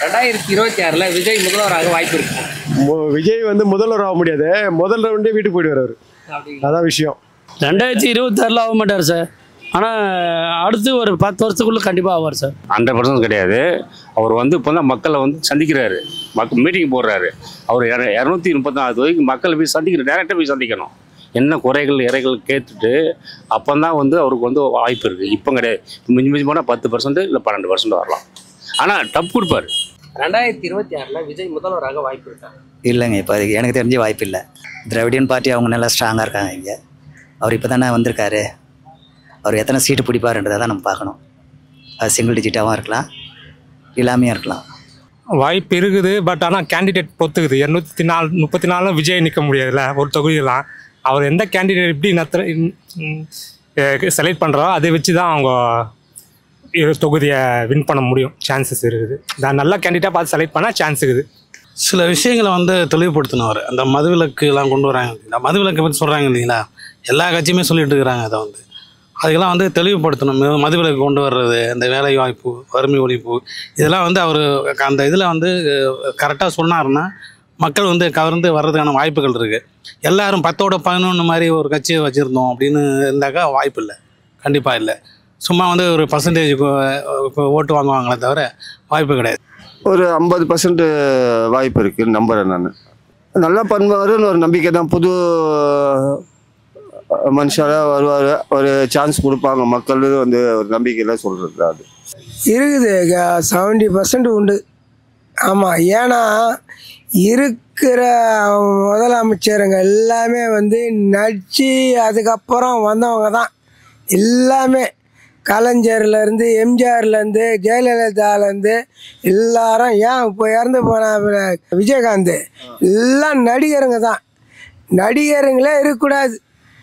ரெண்டாயிரத்தி இருபத்தி ஆறில் விஜய் முதல்வராக வாய்ப்பு இருக்கு மு- விஜய் வந்து முதல்வர் ஆக முடியாது முதல் ரவுண்டே வீட்டுக்கு போயிடுவார் அவர் அப்படிங்களா அதான் விஷயம் ரெண்டாயிரத்தி இருபத்தாறில் ஆக மாட்டார் சார் ஆனால் அடுத்து ஒரு பத்து வருஷத்துக்குள்ளே கண்டிப்பாக ஆவார் சார் ஹண்ட்ரட் பர்சன்ட் கிடையாது அவர் வந்து இப்போ தான் மக்களை வந்து சந்திக்கிறாரு மக் மீட்டிங் போடுறாரு அவர் இர- இரநூத்தி முப்பத்தாறு தொகுதிக்கு மக்களை போய் சந்திக்கணும் டேரெக்டாக போய் சந்திக்கணும் என்ன குறைகள் இறைகள் கேட்டுட்டு அப்போ தான் வந்து அவருக்கு வந்து வாய்ப்பு இருக்குது இப்போ கிடையாது மிஞ்சி மிஞ்சி போனால் பத்து பர்சன்ட் இல்லை பன்னெண்டு பர்சன்ட் வரலாம் ஆனால் டப் கொடுப்பாரு ரெண்டாயிரத்தி இருபத்தி ஆறில் விஜய் முதல்வராக வாய்ப்பு இருக்கா இல்லைங்க இப்போ அதுக்கு எனக்கு தெரிஞ்சு வாய்ப்பு இல்லை திராவிடியன் பார்ட்டி அவங்க நல்லா ஸ்ட்ராங்காக இருக்காங்க இங்கே அவர் இப்போ தானே வந்திருக்காரு அவர் எத்தனை சீட்டு பிடிப்பாருன்றதை தான் நம்ம பார்க்கணும் அது சிங்கிள் டிஜிட்டாகவும் இருக்கலாம் இல்லாமையும் இருக்கலாம் வாய்ப்பு இருக்குது பட் ஆனால் கேண்டிடேட் பொத்துக்குது இரநூத்தி நாலு முப்பத்தி நாலும் விஜய் நிற்க முடியாதுல்ல ஒரு தொகுதியெல்லாம் அவர் எந்த கேண்டிடேட் எப்படி நத்த செலக்ட் பண்ணுறோ அதை வச்சு தான் அவங்க இரு தொகுதியை வின் பண்ண முடியும் சான்சஸ் இருக்குது நான் நல்ல கேண்டிடேட்டாக பார்த்து செலக்ட் பண்ணால் சான்ஸ் இருக்குது சில விஷயங்களை வந்து தெளிவுபடுத்தினவர் அந்த மதுவிலக்குலாம் கொண்டு வராங்க இந்த மதுவிலக்கை பற்றி சொல்கிறாங்க இல்லைங்களா எல்லா கட்சியுமே சொல்லிட்டு இருக்கிறாங்க அதை வந்து அதுக்கெல்லாம் வந்து தெளிவுபடுத்தணும் மது- மதுவிலக்கு கொண்டு வர்றது அந்த வேலை வாய்ப்பு வறுமை ஒழிப்பு இதெல்லாம் வந்து அவர் அந்த இதில் வந்து கரெக்டாக சொன்னாருன்னா மக்கள் வந்து கவர்ந்து வர்றதுக்கான வாய்ப்புகள் இருக்குது எல்லாரும் பத்தோட பதினொன்று மாதிரி ஒரு கட்சியை வச்சுருந்தோம் அப்படின்னு இருந்தாக்கா வாய்ப்பு இல்லை கண்டிப்பாக இல்லை சும்மா வந்து ஒரு பர்சன்டேஜ் இப்போ ஓட்டு வாங்குவாங்களே தவிர வாய்ப்பு கிடையாது ஒரு ஐம்பது பர்சன்ட் வாய்ப்பு இருக்குது நம்புகிறேன் நான் நல்லா பண்ணுவாருன்னு ஒரு நம்பிக்கை தான் புது மனுஷராக வருவார் ஒரு சான்ஸ் கொடுப்பாங்க மக்கள் வந்து ஒரு நம்பிக்கையில் சொல்கிறது தான் அது இருக்குது செவன்டி பர்சன்ட் உண்டு ஆமாம் ஏன்னா இருக்கிற முதலமைச்சருங்க எல்லாமே வந்து நடிச்சு அதுக்கப்புறம் வந்தவங்க தான் எல்லாமே கலைஞர்லேருந்து எம்ஜிஆர்லேருந்து ஜெயலலிதாலேருந்து எல்லாரும் ஏன் இப்போ இறந்து போன விஜயகாந்த் எல்லாம் நடிகருங்க தான் நடிகருங்களே இருக்கக்கூடாது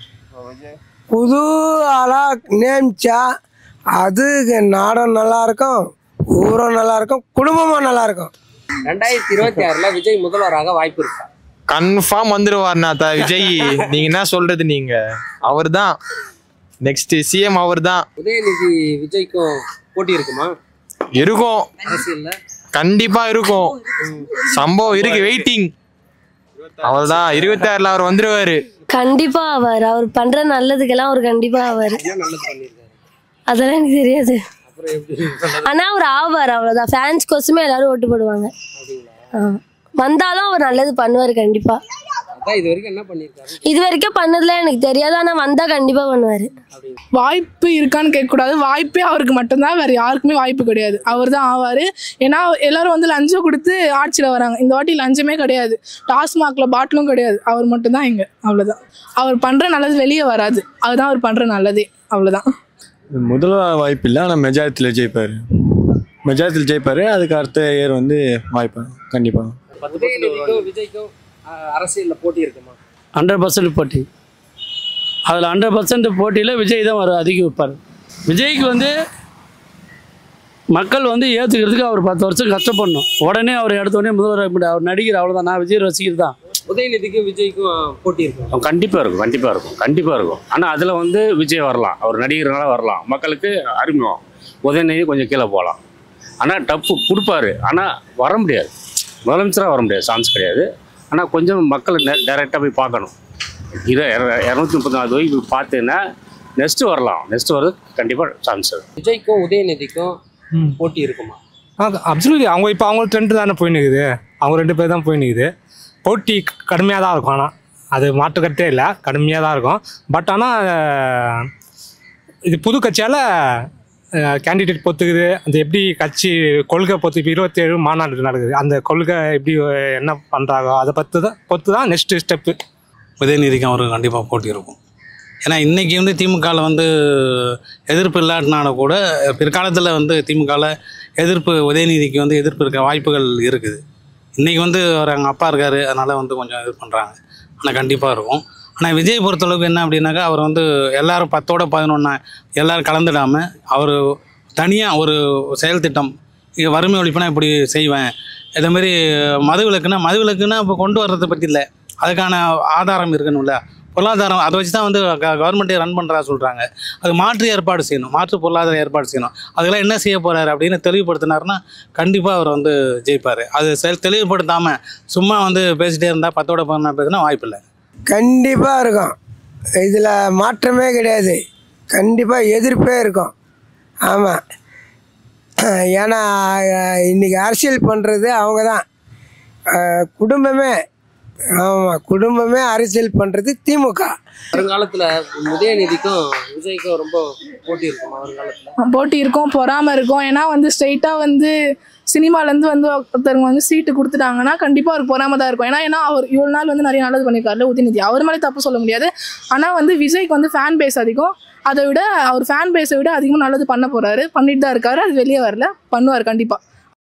புது ஆளாக நியமிச்சா அது நாடும் நல்லா இருக்கும் ஊரும் நல்லா இருக்கும் குடும்பமும் நல்லா இருக்கும் ரெண்டாயிரத்தி இருபத்தி ஆறில் விஜய் முதல்வராக வாய்ப்பு இருக்கா கன்ஃபார்ம் வந்துருவார்ண்ணா தா விஜய் நீங்க என்ன சொல்றது நீங்க அவர் தான் நெக்ஸ்ட் சிஎம் அவர் தான் உதயநிதி விஜய்க்கும் போட்டி இருக்குமா இருக்கும் அரசியல்ல கண்டிப்பா இருக்கும் சம்பவம் இருக்கு வெயிட்டிங் அவர்தான் இருபத்தி ஆறுல அவர் வந்துருவாரு கண்டிப்பா ஆவார் அவர் பண்ற நல்லதுக்கெல்லாம் அவர் கண்டிப்பா ஆவார் என்ன நல்லது பண்ணியிருக்காரு அதெல்லாம் எனக்கு தெரியாது அப்புறம் எப்படி ஆனா அவர் ஆவார் அவ்வளவுதான் ஃபேன்ஸ் கோசமே எல்லாரும் ஓட்டு போடுவாங்க ஆ. வந்தாலும் அவர் நல்லது பண்ணுவார் கண்டிப்பா அதான் இது வரைக்கும் என்ன பண்ணியிருக்காரு இது வரைக்கும் பண்ணதுல எனக்கு தெரியாது ஆனா வந்தா கண்டிப்பா பண்ணுவாரு வாய்ப்பு இருக்கான்னு கேட்கக்கூடாது வாய்ப்பே அவருக்கு மட்டும்தான் வேற யாருக்குமே வாய்ப்பு கிடையாது அவர் தான் ஆவார் ஏன்னா எல்லாரும் வந்து லஞ்சம் கொடுத்து ஆட்சியில் வராங்க இந்த வாட்டி லஞ்சமே கிடையாது டாஸ்மாக்ல பாட்டிலும் கிடையாது அவர் மட்டும்தான் இங்கே அவ்வளோதான் அவர் பண்ணுற நல்லது வெளியே வராது அதுதான் அவர் பண்ணுற நல்லதே அவ்வளோதான் முதல்வர் வாய்ப்பு இல்லை ஆனால் மெஜாரிட்டியில் ஜெயிப்பார் மெஜாரிட்டியில் ஜெயிப்பார் அதுக்கு அடுத்த இயர் வந்து வாய்ப்பு கண்டிப்பாக உதயநிதிக்கும் விஜய்க்கும் அஹ், அரசியல்ல போட்டி இருக்குமா ஹண்ட்ரட் பர்சன்ட் போட்டி அதில் ஹண்ட்ரட் பர்சன்ட் போட்டியில் விஜய் தான் வர அதிகம் வைப்பார் விஜய்க்கு வந்து மக்கள் வந்து ஏற்றுக்கிறதுக்கு அவர் பத்து வருஷம் கஷ்டப்படணும் உடனே அவர் எடுத்தோடனே முதல்வர் ஆக முடியாது அவர் நடிகர் அவ்வளோதான் நான் விஜய் ரசிகர் தான் உதயநிதிக்கும் விஜய்க்கும் அஹ், போட்டி இருக்கும் கண்டிப்பாக இருக்கும் கண்டிப்பாக இருக்கும் கண்டிப்பாக இருக்கும் ஆனால் அதில் வந்து விஜய் வரலாம் அவர் நடிகர்னால வரலாம் மக்களுக்கு அறிமுகம் உதயநிதி கொஞ்சம் கீழே போகலாம் ஆனால் டப்பு கொடுப்பாரு ஆனால் வர முடியாது முதலமைச்சராக வர முடியாது சான்ஸ் கிடையாது ஆனால் கொஞ்சம் மக்கள் டைரெக்டாக போய் பார்க்கணும் இரு இரநூத்தி முப்பத்தி நாலு தொகுதி போய் பார்த்தீங்கன்னா நெக்ஸ்ட்டு வரலாம் நெக்ஸ்ட் வரது கண்டிப்பாக சான்ஸ் விஜய்க்கும் உதயநிதிக்கும் போட்டி இருக்குமா அப்சல்யூட்லி அவங்க இப்போ அவங்க ட்ரெண்ட் தானே போய் நிற்குது அவங்க ரெண்டு பேர் தான் போய் நிற்குது போட்டி கடுமையாக தான் இருக்கும் ஆனால் அது மாற்றுக்கட்டே இல்லை கடுமையாக தான் இருக்கும் பட் ஆனால் இது புது கட்சியால் கேண்டிடேட் பொத்துக்குது அந்த எப்படி கட்சி கொள்கை பொத்து இப்போ இருபத்தேழு மாநாடு நடக்குது அந்த கொள்கை எப்படி அஹ், என்ன பண்ணுறாங்க அதை பற்றி தான் பொத்து தான் நெக்ஸ்ட் ஸ்டெப்பு உதயநிதிக்கு அவருக்கு கண்டிப்பாக போட்டி இருக்கும் ஏன்னா இன்றைக்கி வந்து திமுகவில் வந்து எதிர்ப்பு இல்லாட்டினால கூட பிற்காலத்தில் வந்து திமுகவில் எதிர்ப்பு உதயநிதிக்கு வந்து எதிர்ப்பு இருக்க வாய்ப்புகள் இருக்குது இன்றைக்கி வந்து அவர் எங்கள் அப்பா இருக்கார் அதனால் வந்து கொஞ்சம் இது பண்ணுறாங்க ஆனால் கண்டிப்பாக இருக்கும் ஆனால் விஜய் பொறுத்தளவுக்கு என்ன அப்படின்னாக்கா அவர் வந்து எல்லாரும் பத்தோட பதினொன்னா எல்லாரும் கலந்துடாமல் அவர் தனியாக ஒரு செயல் திட்டம் இங்க வறுமை ஒழிப்புனா இப்படி செய்வேன் இதே மாதிரி மது விலக்குனா மது விலக்குனா இப்போ கொண்டு வர்றதை பற்றி இல்லை அதுக்கான ஆதாரம் இருக்கணும்ல பொருளாதாரம் அதை வச்சு தான் வந்து கவர்மெண்ட்டே ரன் பண்ணுறா சொல்கிறாங்க அது மாற்று ஏற்பாடு செய்யணும் மாற்று பொருளாதார ஏற்பாடு செய்யணும் அதெல்லாம் என்ன செய்ய போகிறாரு அப்படின்னு தெளிவுபடுத்தினாருன்னா கண்டிப்பாக அவர் வந்து ஜெயிப்பார் அது செல் தெளிவுபடுத்தாமல் சும்மா வந்து பேசிட்டே இருந்தால் பத்தோட பதினொன்றா பேசினா வாய்ப்பில்லை கண்டிப்பாக இருக்கும் இதில் மாற்றமே கிடையாது கண்டிப்பாக எதிர்ப்பே இருக்கும் ஆமாம் ஏன்னா அஹ், இன்னைக்கு அரசியல் பண்ணுறது அவங்க தான் அஹ், குடும்பமே ஆமாம் குடும்பமே அரசியல் பண்ணுறது திமுக வருங்காலத்துல உதயநிதிக்கும் விஜய்க்கும் ரொம்ப போட்டி இருக்கும் வருங்காலத்துல போட்டி இருக்கும் பொறாம இருக்கும் ஏன்னா வந்து ஸ்ட்ரெயிட்டாக வந்து சினிமாலேருந்து வந்து ஒருத்தருங்க வந்து சீட்டு கொடுத்துட்டாங்கன்னா கண்டிப்பாக அவருக்கு பொறாம தான் இருக்கும் ஏன்னா ஏன்னா அவர் இவ்வளோ நாள் வந்து நிறைய நல்லது பண்ணியிருக்காருல உதயநிதி அவர் மேலே தப்பு சொல்ல முடியாது ஆனால் வந்து விஜய்க்கு வந்து ஃபேன் பேஸ் அதிகம் அதை விட அவர் ஃபேன் பேஸை விட அதிகமாக நல்லது பண்ண போறாரு பண்ணிட்டு தான் இருக்காரு அது வெளியே வரல பண்ணுவார் கண்டிப்பாக